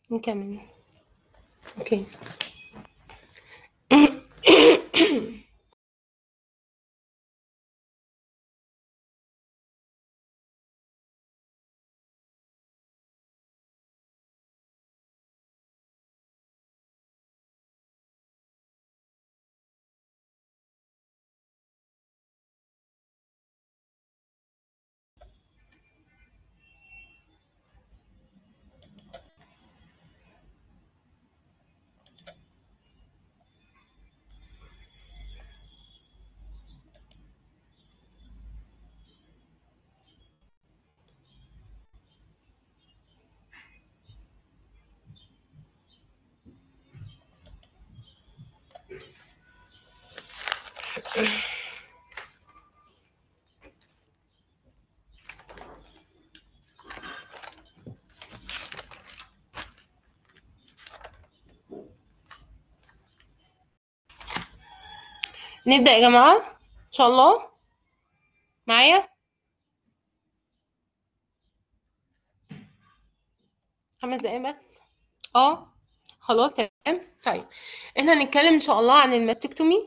نكمل اوكي نبدأ يا جماعة إن شاء الله معايا خمس دقايق بس اه خلاص تمام طيب احنا هنتكلم إن شاء الله عن الماستكتومي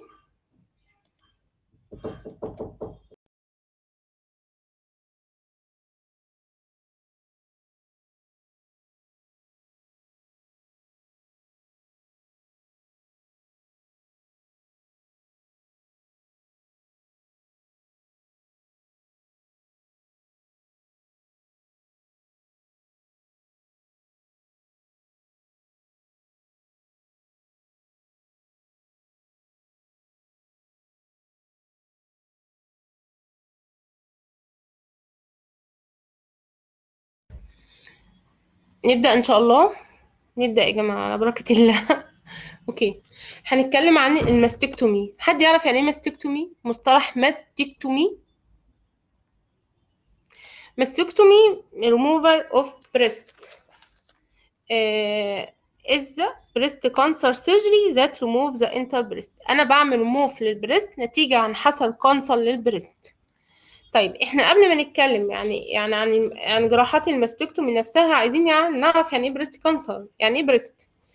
نبدأ إن شاء الله نبدأ يا جماعة على بركة الله اوكي هنتكلم عن الماستكتومي حد يعرف يعني ايه ماستكتومي مصطلح ماستكتومي ماستكتومي removal of breast uh, is the breast cancer surgery that removes the inner breast انا بعمل remove للبريست نتيجة عن حصل كانسر للبريست طيب احنا قبل ما نتكلم يعني يعني عن عن جراحات الماستكتومي نفسها عايزين يعني نعرف يعني ايه بريست كانسر يعني ايه بريست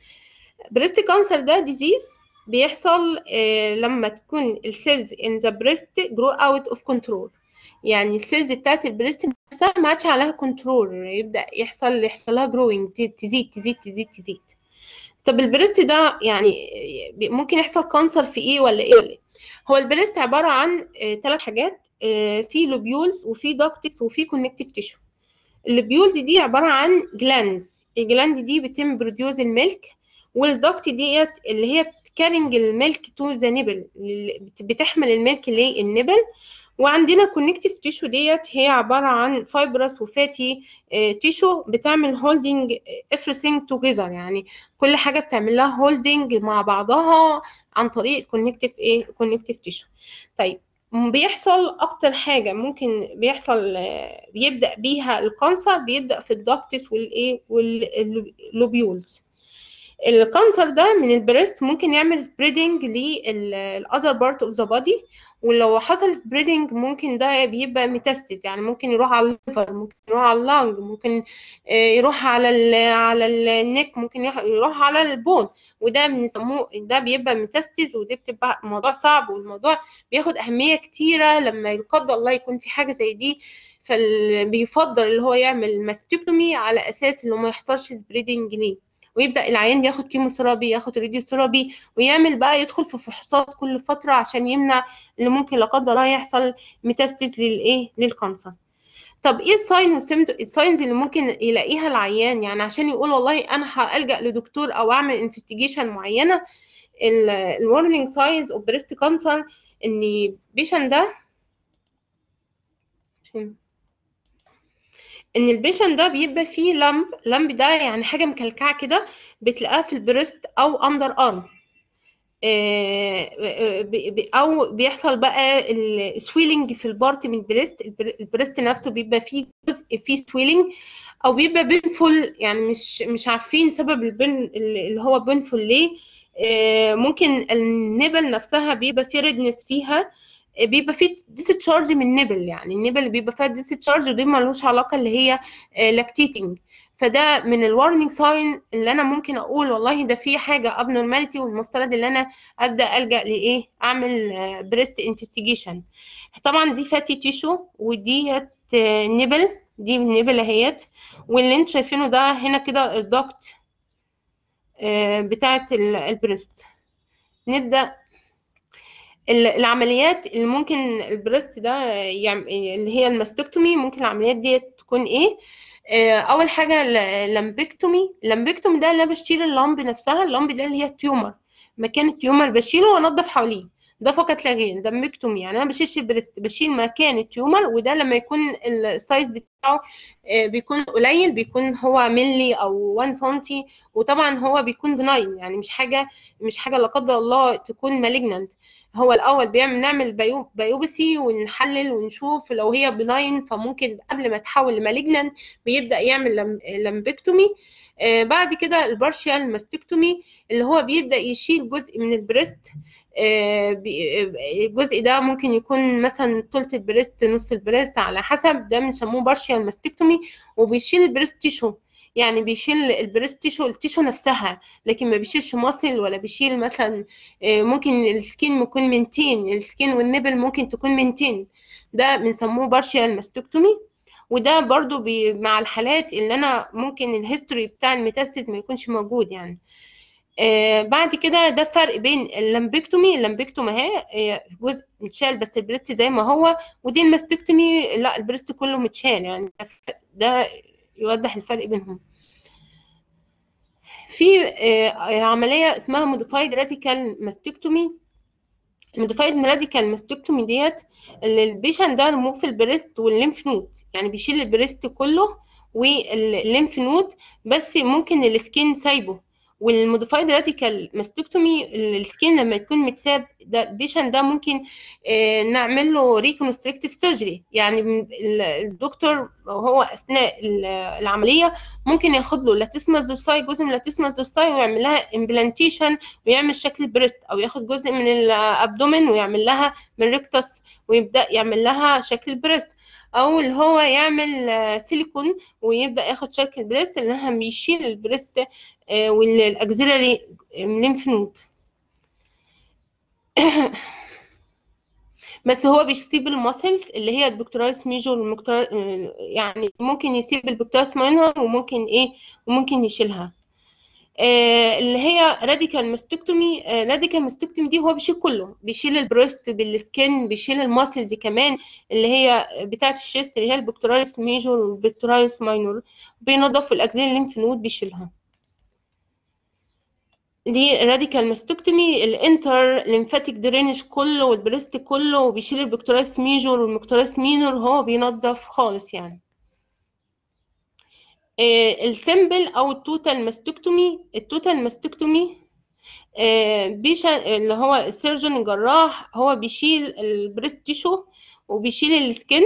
بريست كانسر ده ديزيز بيحصل آه لما تكون السيلز ان ذا بريست جرو اوت اوف كنترول يعني السيلز بتاعت البريست نفسها ما عادش عليها كنترول يبدا يحصل يحصل لها جروينج تزيد تزيد تزيد تزيد طب البريست ده يعني ممكن يحصل كانسر في ايه ولا ايه ولا ايه هو البريست عباره عن ثلاث آه حاجات آه في لوبيولز وفي دوكتس وفي كونكتيف تيشو اللوبيولز دي عباره عن جلاندز الجلاند دي بتم بروديوز الميلك والدكت ديت اللي هي بتكارنج الميلك تو ذا نيبل بتحمل الميلك للنبل وعندنا كونكتيف تيشو ديت هي عباره عن فايبرس وفاتي تيشو بتعمل هولدنج everything توجذر يعني كل حاجه بتعمل لها هولدنج مع بعضها عن طريق الكونكتيف ايه كونكتيف تيشو طيب بيحصل اكتر حاجه ممكن بيحصل بيبدا بيها الكانسر بيبدا في الدكتس والايه واللوبيولز الكانسر ده من البريست ممكن يعمل سبريدنج للاذر بارت اوف ذا بودي ولو حصل سبريدنج ممكن ده بيبقى ميتاستيز يعني ممكن يروح على الليفر ممكن يروح على اللانج ممكن يروح على ال على النك ممكن يروح على البون وده بنسموه ده بيبقى ميتاستيز ودي بتبقى موضوع صعب والموضوع بياخد اهميه كتيره لما يقدر الله يكون في حاجه زي دي فبيفضل اللي هو يعمل ماستكتومي على اساس انه ما يحصلش سبريدنج ليه ويبدا العيان ياخد كيموثيرابي ياخد راديوثيرابي ويعمل بقى يدخل في فحوصات كل فتره عشان يمنع اللي ممكن لا قدر الله يحصل ميتاستيز للايه للكانسر طب ايه الساين والسيمتوم الساينز اللي ممكن يلاقيها العيان يعني عشان يقول والله انا هلجا لدكتور او اعمل انفستيجيشن معينه الورنينج ساينز اوف بريست كانسر ان بيشن ده ان البيشن ده بيبقى فيه لمب لمب ده يعني حاجه مكلكعه كده بتلاقيها في البريست او اندر ارم او بيحصل بقى السويلنج في البارت من البريست البريست نفسه بيبقى فيه جزء فيه سويلنج او بيبقى بينفول يعني مش مش عارفين سبب البن اللي هو بينفول ليه ممكن النبل نفسها بيبقى فيه ريدنس فيها بيبقى فيه ديستشارج من النبل يعني النبل بيبقى فيها ديستشارج ودي ملوش علاقه اللي هي لاكتيتنج فده من الوارنينج ساين اللي انا ممكن اقول والله ده في حاجه ابنورماليتي والمفترض ان انا ابدا الجا لايه اعمل بريست انفستيجيشن طبعا دي فاتي تيشو وديت نبل دي النبل اهيت واللي انتوا شايفينه ده هنا كده الضغط بتاعه البريست نبدا العمليات اللي ممكن البريست ده اللي هي الماستكتومي ممكن العمليات دي تكون ايه اول حاجه لامبكتومي اللامبكتومي ده اللي انا بشيل اللمب نفسها اللمب ده اللي هي التيومر مكان التيومر بشيله وانضف حواليه ده فقط لا غير ده مكتومي يعني انا بشيل البريست بشيل مكان التيومر وده لما يكون السايز بتاعه بيكون قليل بيكون هو ملي او 1 سنتي وطبعا هو بيكون بناين يعني مش حاجه مش حاجه لا قدر الله تكون مالجنانت هو الاول بيعمل نعمل بيو بايوبسي ونحلل ونشوف لو هي بناين فممكن قبل ما تحول لمالجنانت بيبدا يعمل لمبكتومي آه بعد كده البارشيال ماستكتومي اللي هو بيبدا يشيل جزء من البريست آه الجزء ده ممكن يكون مثلا تلت البريست نص البريست على حسب ده بنسموه بارشيال ماستكتومي وبيشيل البريست تيشو يعني بيشيل البريست تيشو التيشو نفسها لكن ما بيشيلش ماسل ولا بيشيل مثلا آه ممكن السكين يكون منتين السكين والنبل ممكن تكون منتين ده بنسموه بارشيال ماستكتومي وده برضو بي مع الحالات اللي انا ممكن الهيستوري بتاع الميتاستيز ما يكونش موجود يعني آه بعد كده ده فرق بين اللمبكتومي اللمبكتومي اهي جزء متشال بس البريست زي ما هو ودي الماستكتومي لا البريست كله متشال يعني ده يوضح الفرق بينهم في آه عمليه اسمها موديفايد راديكال ماستكتومي الموديفايد راديكال ماستكتومي ديت اللي البيشن ده ريموف البريست والليمف نود يعني بيشيل البريست كله والليمف نود بس ممكن السكين سايبه والموديفايد راديكال ماستكتومي السكين لما يكون متساب ده البيشن ده ممكن آه نعمل له ريكونستريكتيف سيرجري يعني الدكتور وهو اثناء العمليه ممكن ياخد له لاتيسما زوساي جزء من لاتيسما زوساي ويعمل لها امبلانتيشن ويعمل شكل بريست او ياخد جزء من الابدومين ويعمل لها من ريكتس ويبدا يعمل لها شكل بريست او اللي هو يعمل سيليكون ويبدا ياخد شكل بريست انها بيشيل البريست والاكزيلاري ليمف نود بس هو بيسيب الماسلز اللي هي البكتيريس ميجور والمكتر... يعني ممكن يسيب البكتيريس ماينور وممكن ايه وممكن يشيلها آه اللي هي راديكال ماستكتومي راديكال ماستكتومي دي هو بيشيل كله بيشيل البروست بالسكين بيشيل الماسلز كمان اللي هي بتاعه الشيست اللي هي البكتيريس ميجور والبكتيريس ماينور بينظف الاكزيل الليمف نود بيشيلها دي راديكال ماستكتومي الانتر ليمفاتيك درينج كله والبريست كله وبيشيل البكتيريس ميجور والبكتيريس مينور هو بينظف خالص يعني السمبل او التوتال ماستكتومي التوتال ماستكتومي بيشا اللي هو السيرجن الجراح هو بيشيل البريست تيشو وبيشيل السكن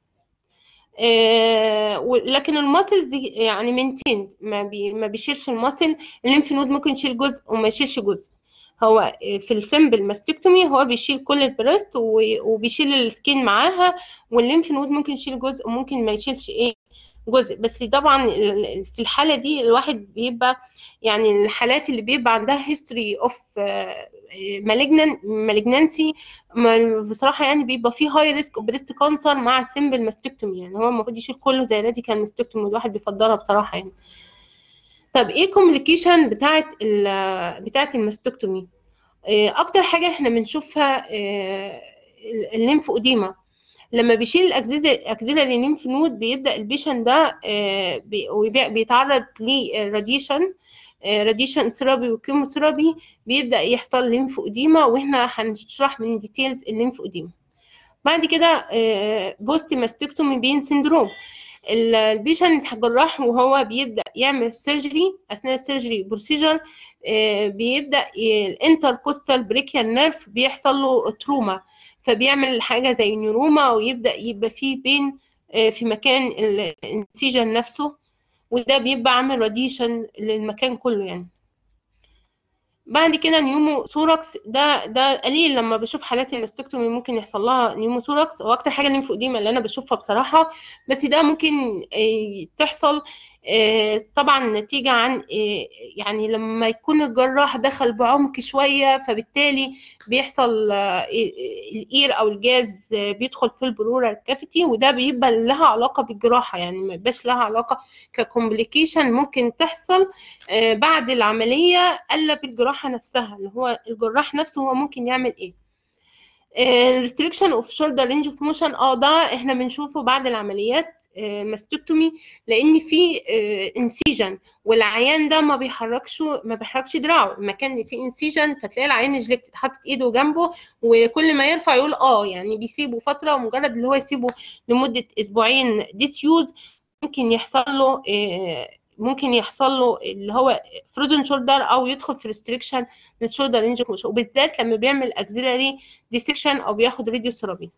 لكن الماسلز يعني منتين ما, بي ما بيشيلش الماسل الليمف نود ممكن يشيل جزء وما يشيلش جزء هو في السمبل ماستكتومي هو بيشيل كل البريست وبيشيل السكين معاها والليمف نود ممكن يشيل جزء وممكن ما يشيلش ايه جزء بس طبعا في الحاله دي الواحد بيبقى يعني الحالات اللي بيبقى عندها هيستوري اوف مالجنانسي بصراحه يعني بيبقى فيه هاي ريسك بريست كانسر مع السمبل ماستكتومي يعني هو المفروض يشيل كله زي راديكال ماستكتومي الواحد بيفضلها بصراحه يعني طب ايه الكوميونيكيشن بتاعه بتاعه الماستكتومي اكتر حاجه احنا بنشوفها الليمف اوديما لما بيشيل الاكزيلاري ليمف نود بيبدا البيشن ده بيتعرض لراديشن راديشن ثيرابي وكيمو ثيرابي بيبدا يحصل ليمف اوديما واحنا هنشرح من ديتيلز الليمف اوديما بعد كده بوست ماستكتومي بين سيندروم البيشن جراح وهو بيبدا يعمل سيرجري اثناء السيرجري بروسيجر بيبدا الانتركوستال بريكيال نيرف بيحصل له تروما فبيعمل حاجة زي نيوروما ويبدأ يبقى فيه بين في مكان الانسيجن نفسه وده بيبقى عامل راديشن للمكان كله يعني بعد كده نيومو ثوركس ده ده قليل لما بشوف حالات الماستكتومي ممكن يحصل لها نيومو ثوركس واكتر حاجه الليمفوديما اللي انا بشوفها بصراحه بس ده ممكن تحصل آه، طبعا نتيجة عن آه، يعني لما يكون الجراح دخل بعمق شوية فبالتالي بيحصل آه، الإير أو الجاز آه، بيدخل في البلورال كافيتي وده بيبقى لها علاقة بالجراحة يعني ما بيبقاش لها علاقة ككومبليكيشن ممكن تحصل آه، بعد العملية إلا بالجراحة نفسها اللي هو الجراح نفسه هو ممكن يعمل إيه restriction اوف شولدر رينج اوف موشن اه ده احنا بنشوفه بعد العمليات ماستكتومي لان في انسيجن والعيان ده ما بيحركش ما بيحركش دراعه المكان اللي فيه انسيجن فتلاقي العيان نجلكت حاطط ايده جنبه وكل ما يرفع يقول اه يعني بيسيبه فتره ومجرد اللي هو يسيبه لمده اسبوعين ديسيوز ممكن يحصل له آه، ممكن يحصل له اللي هو فروزن شولدر او يدخل في ريستريكشن للشولدر رينج وبالذات لما بيعمل اكزيلاري ديسكشن او بياخد راديو ثيرابي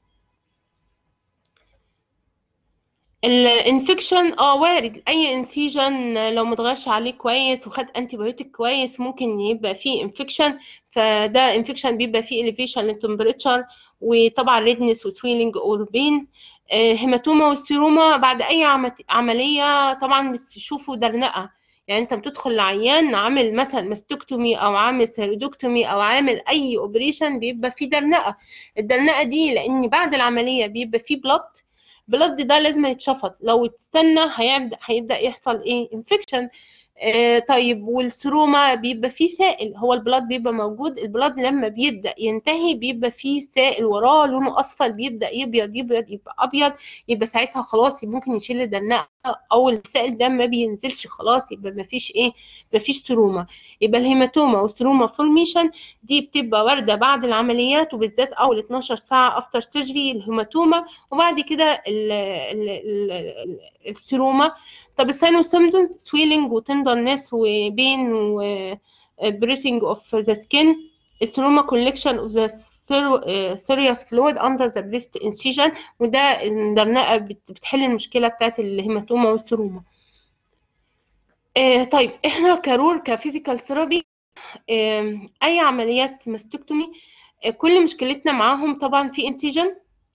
الانفكشن اه وارد اي انسيجن لو متغيرش عليه كويس وخد انتي بايوتيك كويس ممكن يبقى فيه انفكشن فده انفكشن بيبقى فيه elevation للتمبريتشر وطبعا ريدنس وسويلنج اور بين هيماتوما والسيروما بعد اي عمت- عمليه طبعا بتشوفوا درنقه يعني انت بتدخل العيان عامل مثلا ماستكتومي او عامل سيرودكتومي او عامل اي اوبريشن بيبقى فيه درنقه الدرنقه دي لان بعد العمليه بيبقى فيه بلط بلد ده لازم يتشفط لو استنى هيبدأ هيبدأ يحصل ايه انفكشن آه طيب والسروما بيبقى فيه سائل هو البلاد بيبقى موجود البلاد لما بيبدأ ينتهي بيبقى فيه سائل وراه لونه اصفر بيبدأ يبيض يبيض يبقى ابيض يبقى ساعتها خلاص ممكن يشيل الدرنقه او السائل ده ما بينزلش خلاص يبقى ما فيش ايه ما فيش سروما يبقى الهيماتوما والسروما فورميشن دي بتبقى وارده بعد العمليات وبالذات اول 12 ساعه افتر سيرجري الهيماتوما وبعد كده ال- ال- ال- السروما طب الساينوسيمتومز سويلنج وتندرنس وبين وبريسنج اوف ذا سكين السروما كولكشن اوف ذا سيريوس فلويد اندر ذا بريست انسيجن وده الدرنقه بت- بتحل المشكله بتاعت الهيماتوما والسروما آه، طيب احنا كرور كفيزيكال ثيرابي اي عمليات ماستكتومي آه، كل مشكلتنا معاهم طبعا في انسيجن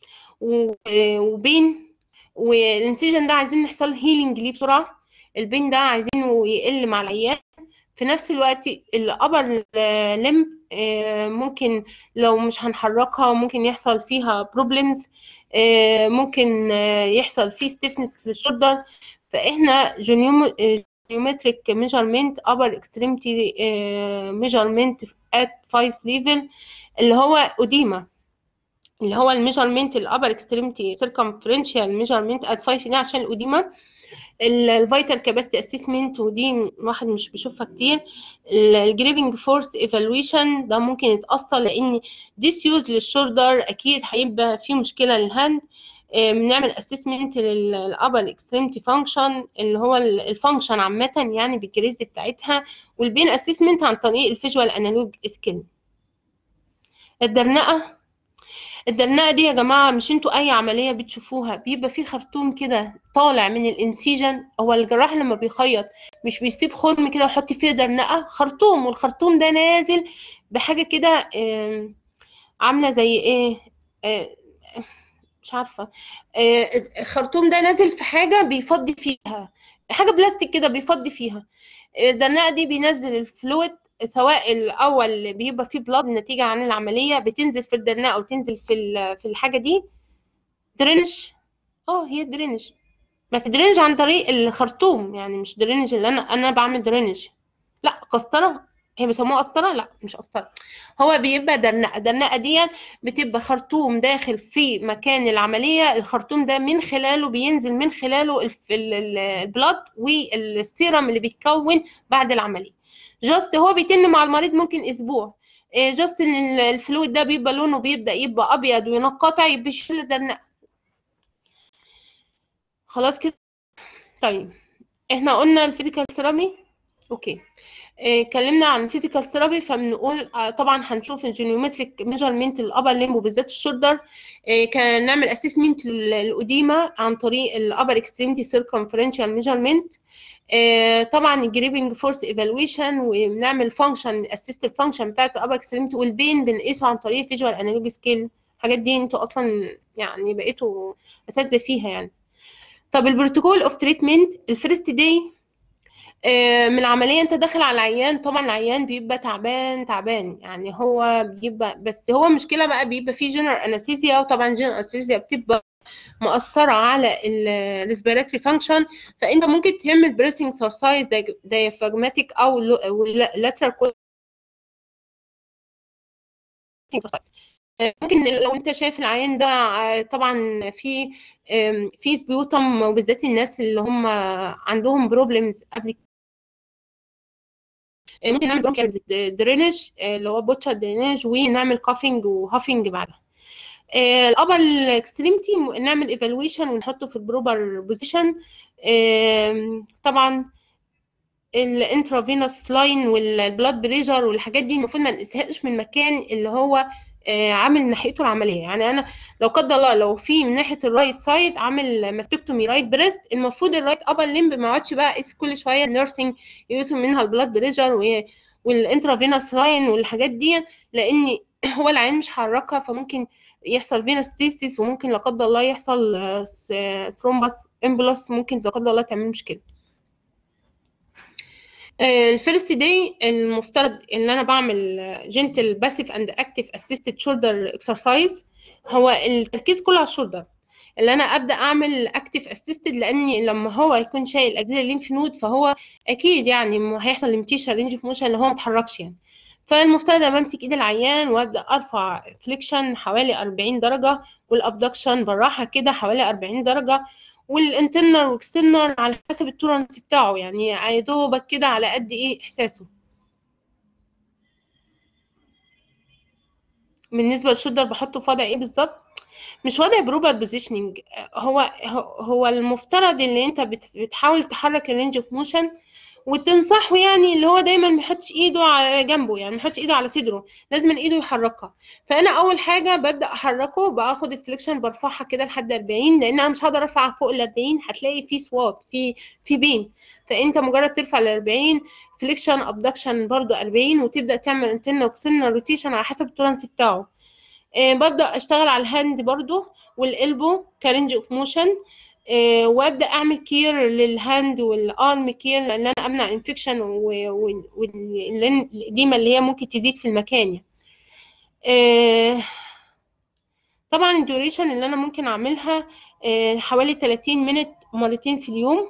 وبين والانسيجن ده عايزين نحصل هيلينج ليه بسرعه البين ده عايزينه يقل مع العيان في نفس الوقت الابر لمب ممكن لو مش هنحركها ممكن يحصل فيها بروبلمز ممكن آه، يحصل فيه stiffness للشولدر فاحنا جيومتريك ميجرمنت upper extremity آه، measurement at 5 level اللي هو أوديما اللي هو الميجرمنت الابر اكستريمتي سيركمفرنشال ميجرمنت ات 5 ده عشان الاوديما الفيتال كاباسيتي اسسمنت ودي الواحد مش بيشوفها كتير الجريبنج فورس ايفالويشن ده ممكن يتاثر لان ديس يوز للشولدر اكيد هيبقى في مشكله للهاند آه، بنعمل اسسمنت للابر اكستريمتي فانكشن اللي هو الفانكشن عامه يعني بالجريز بتاعتها والبين اسسمنت عن طريق الفيجوال انالوج سكيل الدرنقه الدرنقة دي يا جماعة مش انتوا أي عملية بتشوفوها بيبقى فيه خرطوم كده طالع من الانسيجن هو الجراح لما بيخيط مش بيسيب خرم كده ويحط فيه درنقة خرطوم والخرطوم ده نازل بحاجة كده آم، عاملة زي ايه آه، مش عارفة آه، الخرطوم ده نازل في حاجة بيفضي فيها حاجة بلاستيك كده بيفضي فيها الدرنقة دي بينزل الفلويد سواء الاول بيبقى فيه بلاد نتيجه عن العمليه بتنزل في الدرنقه وتنزل في ال- في الحاجه دي درينج اه هي درينج بس درينج عن طريق الخرطوم يعني مش درينج اللي انا انا بعمل درينج لا قسطره هي بيسموها قسطره لا مش قسطره هو بيبقى درنقه درنقه دي بتبقى خرطوم داخل في مكان العمليه الخرطوم ده من خلاله بينزل من خلاله الف- ال- ال- البلاد والسيرم اللي بيتكون بعد العمليه جاست هو بيتن مع المريض ممكن اسبوع جاست ان ال- الفلويد ده بيبقى لونه بيبدا يبقى ابيض وينقطع يبقى يشيل الدرنقه خلاص كده طيب احنا قلنا الفيزيكال ثيرابي اوكي آه، اتكلمنا عن الفيزيكال ثيرابي فبنقول آه، طبعا هنشوف الجينيومتريك ميجرمنت الابر ليمب وبالذات الشولدر آه، كان نعمل اسسمنت للأديمة عن طريق الابر اكستريمتي سيركمفرنشال ميجرمنت طبعا الجريبنج فورس ايفالويشن وبنعمل فانكشن اسيست الفانكشن بتاعت الابر اكستريمتي والبين بنقيسه عن طريق فيجوال انالوج سكيل الحاجات دي انتوا اصلا يعني بقيتوا اساتذه فيها يعني طب البروتوكول اوف تريتمنت الفيرست داي آه، من عملية انت داخل على العيان طبعا العيان بيبقى تعبان تعبان يعني هو بيبقى بس هو مشكلة بقى بيبقى فيه جنرال انستيزيا وطبعا جنرال انستيزيا بتبقى مؤثرة على الريسبيراتوري فانكشن فانت ممكن تعمل بريسنج اكسرسايز دايفراجماتيك او لاترال ممكن لو انت شايف العيان ده آه، طبعا في آم، في سبيوتم وبالذات الناس اللي هم عندهم بروبلمز قبل آه، ممكن نعمل برونكيال درينج اللي هو بوتشر درينج ونعمل كافينج وهافينج بعدها آه، الابر اكستريمتي نعمل ايفالويشن ونحطه في البروبر بوزيشن طبعا الانترافينوس لاين والبلاد بريشر والحاجات دي المفروض ما نقيسهاش من المكان اللي هو آه، عامل ناحيته العمليه يعني انا لو قدر الله لو في من ناحيه الرايت سايد عامل ماستكتومي رايت بريست المفروض الرايت ابر ليمب ما يقعدش بقى يقيس كل شويه النيرسينج يقيسوا منها البلاد بريشر والانترافينوس لاين والحاجات دي لان هو العين مش حركها فممكن يحصل فينستيسيس وممكن لا قدر الله يحصل ثرومبس امبولس ممكن لا قدر الله تعمل مشكله الفيرست داي المفترض ان انا بعمل جنتل باسيف اند اكتيف اسيستد شولدر اكسرسايز هو التركيز كله على الشولدر اللي انا ابدا اعمل اكتيف اسيستد لان لما هو يكون شايل اجزاء الليمف نود فهو اكيد يعني هيحصل ليميتيشن رينج اوف موشن اللي هو ما اتحركش يعني فالمفترض انا بمسك ايد العيان وابدا ارفع فليكشن حوالي 40 درجه والابدكشن بالراحه كده حوالي 40 درجه والانترنال واكسترنال على حسب التولرنس بتاعه يعني يا دوبك كده على قد ايه احساسه بالنسبه للشولدر بحطه في وضع ايه بالظبط مش وضع بروبر بوزيشننج هو هو المفترض ان انت بتحاول تحرك الرينج اوف موشن وتنصحه يعني اللي هو دايما ما يحطش ايده على جنبه يعني ما يحطش ايده على صدره لازم ايده يحركها فانا اول حاجه ببدا احركه باخد الفليكشن برفعها كده لحد 40 لان انا مش هقدر ارفع فوق ال 40 هتلاقي في صوات في في بين فانت مجرد ترفع ل 40 فليكشن ابدكشن برضو 40 وتبدا تعمل انترنال واكسترنال روتيشن على حسب التولرنس بتاعه آه ببدا اشتغل على الهاند برضو والالبو كرنج اوف موشن آه وابدا اعمل كير للهاند والارم كير لان انا امنع انفكشن والاديمه اللي هي ممكن تزيد في المكان يعني. آه طبعا الديوريشن اللي انا ممكن اعملها آه حوالي 30 مينت مرتين في اليوم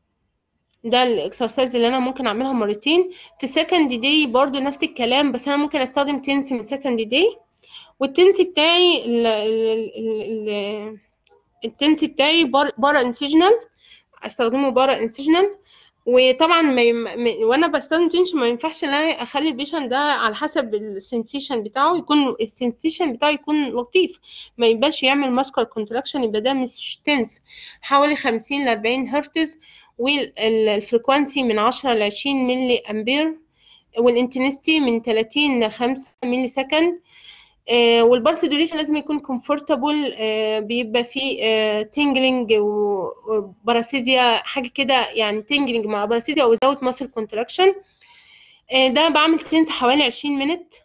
ده الاكسرسايز اللي انا ممكن اعملها مرتين في سكند داي برضو نفس الكلام بس انا ممكن استخدم تنس من سكند داي والتنس بتاعي ال ال ال التنس بتاعي بارا انسيجنال استخدمه بارا انسيجنال وطبعا ما يم... وانا بستخدم تنش ما ينفعش ان انا اخلي البيشن ده على حسب السنسيشن بتاعه يكون السنسيشن بتاعه يكون لطيف ما يبقاش يعمل ماسكر كونتراكشن يبقى ده مش تنس حوالي 50 ل 40 هرتز والفريكوانسي من 10 ل 20 ملي امبير والانتنستي من 30 ل 5 ملي سكند آه والبارس دوريشن لازم يكون كومفورتابل آه بيبقى فيه آه تينجلينج وباراسيزيا حاجه كده يعني تينجلينج مع باراسيزيا وزاوت ماسل كونتراكشن ده بعمل تنس حوالي 20 مينت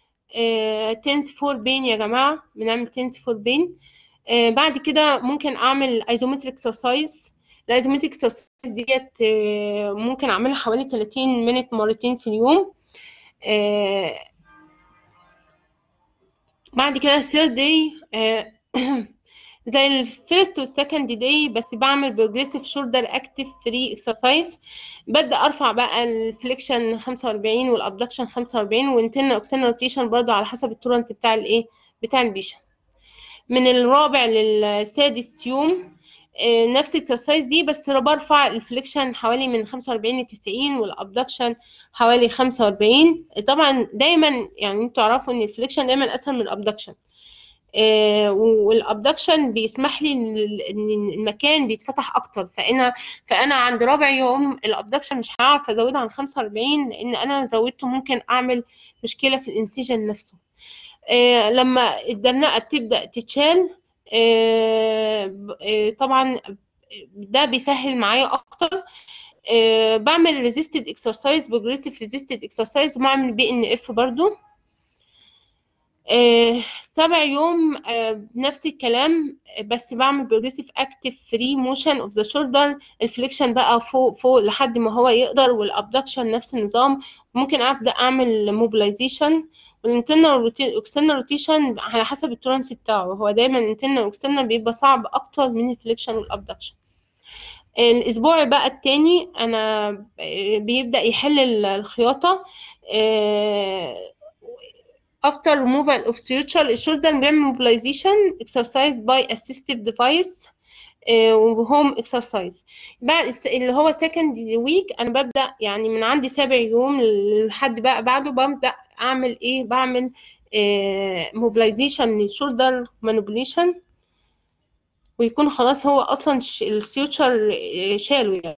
تنس فور بين يا جماعه بنعمل تنس فور بين بعد كده ممكن اعمل ايزومتريك اكسرسايز الايزومتريك اكسرسايز ديت ممكن اعملها حوالي 30 مينت مرتين في اليوم بعد كده الثيرد داي زي الفيرست والسكند داي بس بعمل بروجريسيف شولدر اكتف فري اكسرسايز ببدا ارفع بقى الفليكشن 45 والابدكشن 45 وانترنال اوكسينال روتيشن برضو على حسب التورنت بتاع الايه بتاع البيشن من الرابع للسادس يوم نفس الاكسرسايز دي بس برفع الفليكشن حوالي من 45 ل 90 والابدكشن حوالي 45 طبعا دايما يعني انتوا تعرفوا ان الفليكشن دايما اسهل من الابدكشن آه والابدكشن بيسمح لي ان المكان بيتفتح اكتر فانا فانا عند رابع يوم الابدكشن مش هعرف ازودها عن 45 لان انا زودته ممكن اعمل مشكله في الانسيجن نفسه آه لما الدرنقه بتبدا تتشال آه طبعا ده بيسهل معايا اكتر آه بعمل ريزيستد اكسرسايز بروجريسيف ريزيستد اكسرسايز وبعمل بي ان اف برضو آه، سبع يوم آه، نفس الكلام آه، بس بعمل بروجريسيف اكتف فري موشن اوف ذا شولدر الفليكشن بقى فوق فوق لحد ما هو يقدر والابدكشن نفس النظام ممكن ابدا اعمل موبلايزيشن والانترنال اكسترنال روتيشن على حسب التورنس بتاعه هو دايما الانترنال والاكسترنال بيبقى صعب اكتر من الفليكشن والابدكشن الاسبوع بقى التاني انا بيبدا يحل الخياطه after removal of suture الشولدر بيعمل mobilization exercise by assistive device وهوم اكسرسايز بعد اللي هو سكند ويك انا ببدا يعني من عندي سابع يوم لحد بقى بعده ببدا اعمل ايه بعمل موبلايزيشن للشولدر مانيبوليشن ويكون خلاص هو اصلا الفيوتشر شاله يعني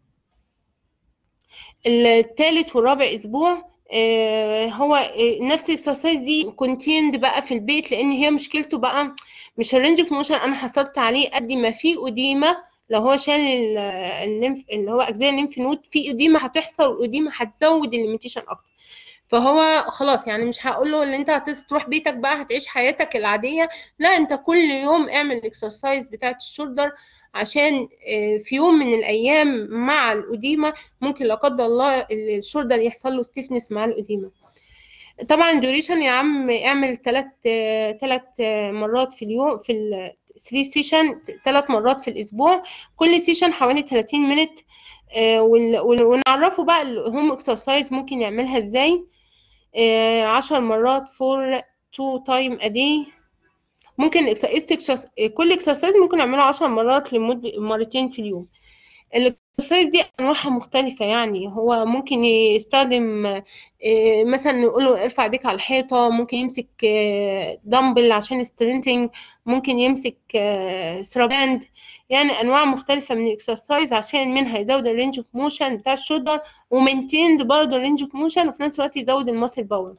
الثالث والرابع اسبوع هو نفس الاكسرسايز دي كونتيند بقى في البيت لان هي مشكلته بقى مش الرينج اوف موشن انا حصلت عليه قد ما في اديمه لو هو شال الليمف اللي هو اجزاء الليمف نود في اديمه هتحصل والاديمه هتزود الليميتيشن اكتر فهو خلاص يعني مش هقول له ان انت هتروح بيتك بقى هتعيش حياتك العاديه لا انت كل يوم اعمل الاكسرسايز بتاعه الشولدر عشان في يوم من الايام مع الاديمه ممكن لا قدر الله الشولدر يحصل له ستيفنس مع الاديمه طبعا الدوريشن يا عم اعمل ثلاث ثلاث مرات في اليوم في ال 3 سيشن ثلاث مرات في الاسبوع كل سيشن حوالي 30 مينت ونعرفه بقى الهوم اكسرسايز ممكن يعملها ازاي عشر مرات فور تو تايم ا داي ممكن كل اكسرسايز ممكن نعمله عشر مرات لمدة مرتين في اليوم الاكسرسايز دي انواعها مختلفه يعني هو ممكن يستخدم مثلا نقول له ارفع ايديك على الحيطه ممكن يمسك دمبل عشان سترينتنج ممكن يمسك سراباند يعني انواع مختلفه من الاكسرسايز عشان منها يزود الرينج اوف موشن بتاع الشولدر ومينتيند برضه الرينج اوف موشن وفي نفس الوقت يزود الماسل باور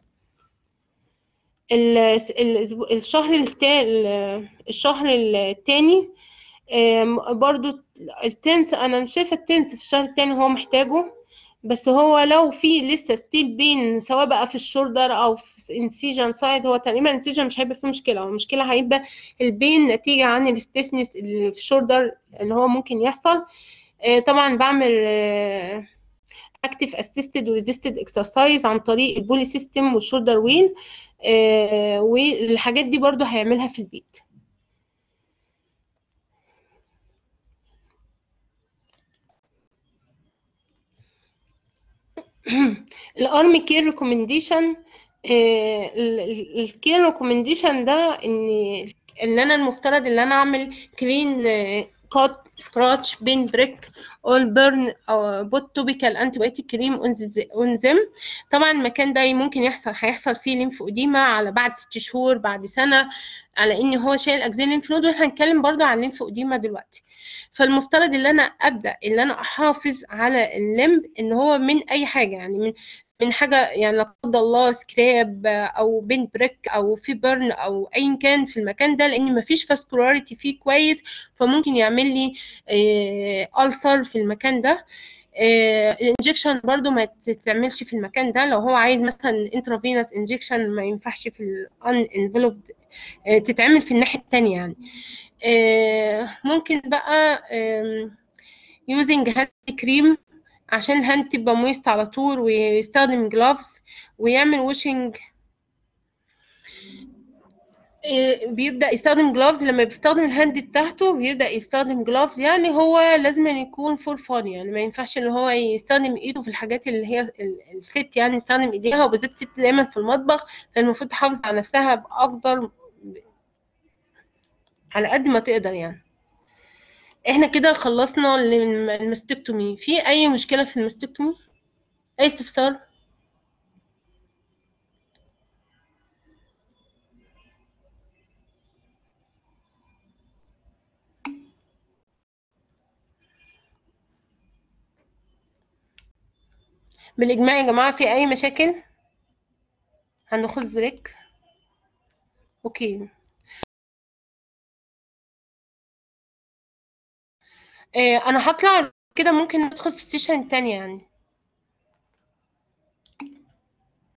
الشهر التاني الشهر التاني برضو التنس انا مش شايفه التنس في الشهر التاني هو محتاجه بس هو لو في لسه ستيل بين سواء بقى في الشولدر او في انسيجن سايد هو تقريبا الانسيجن مش هيبقى فيه مشكله هو المشكله هيبقى البين نتيجه عن الستيفنس اللي في الشولدر اللي هو ممكن يحصل طبعا بعمل اكتف اسيستد وريزيستد اكسرسايز عن طريق البولي سيستم والشولدر ويل والحاجات دي برضو هيعملها في البيت الارم كير ريكومنديشن الكير ريكومنديشن ده ان ان انا المفترض ان انا اعمل كلين كات سكراتش بين بريك اول بيرن او بوت توبيكال انتي بايوتيك كريم اون زم طبعا المكان ده ممكن يحصل هيحصل فيه ليمفوديما على بعد ست شهور بعد سنه على ان هو شايل اجزاء الليمف نود واحنا هنتكلم برضو عن الليمفوديما دلوقتي فالمفترض ان انا ابدا ان انا احافظ على الليمب ان هو من اي حاجه يعني من من حاجه يعني لا قدر الله سكراب او بين بريك او في بيرن او ايا كان في المكان ده لان مفيش فاسكولاريتي فيه كويس فممكن يعمل لي ألسر في المكان ده الانجكشن برضو ما تتعملش في المكان ده لو هو عايز مثلا انترافينوس انجكشن ما ينفعش في الان انفلوبد تتعمل في الناحيه الثانيه يعني ممكن بقى يوزنج هاند كريم عشان الهاند تبقى مويست على طول ويستخدم جلافز ويعمل واشنج بيبدا يستخدم جلافز لما بيستخدم الهاند بتاعته بيبدا يستخدم جلافز يعني هو لازم يكون فور فان يعني ما ينفعش ان هو يستخدم ايده في الحاجات اللي هي الست يعني يستخدم ايديها وبالذات الست دايما في المطبخ فالمفروض تحافظ على نفسها باقدر على قد ما تقدر يعني احنا كده خلصنا المستكتومي في اي مشكله في المستكتومي اي استفسار بالاجماع يا جماعه في اي مشاكل هناخد بريك اوكي إيه انا هطلع كده ممكن ندخل في السيشن التانية يعني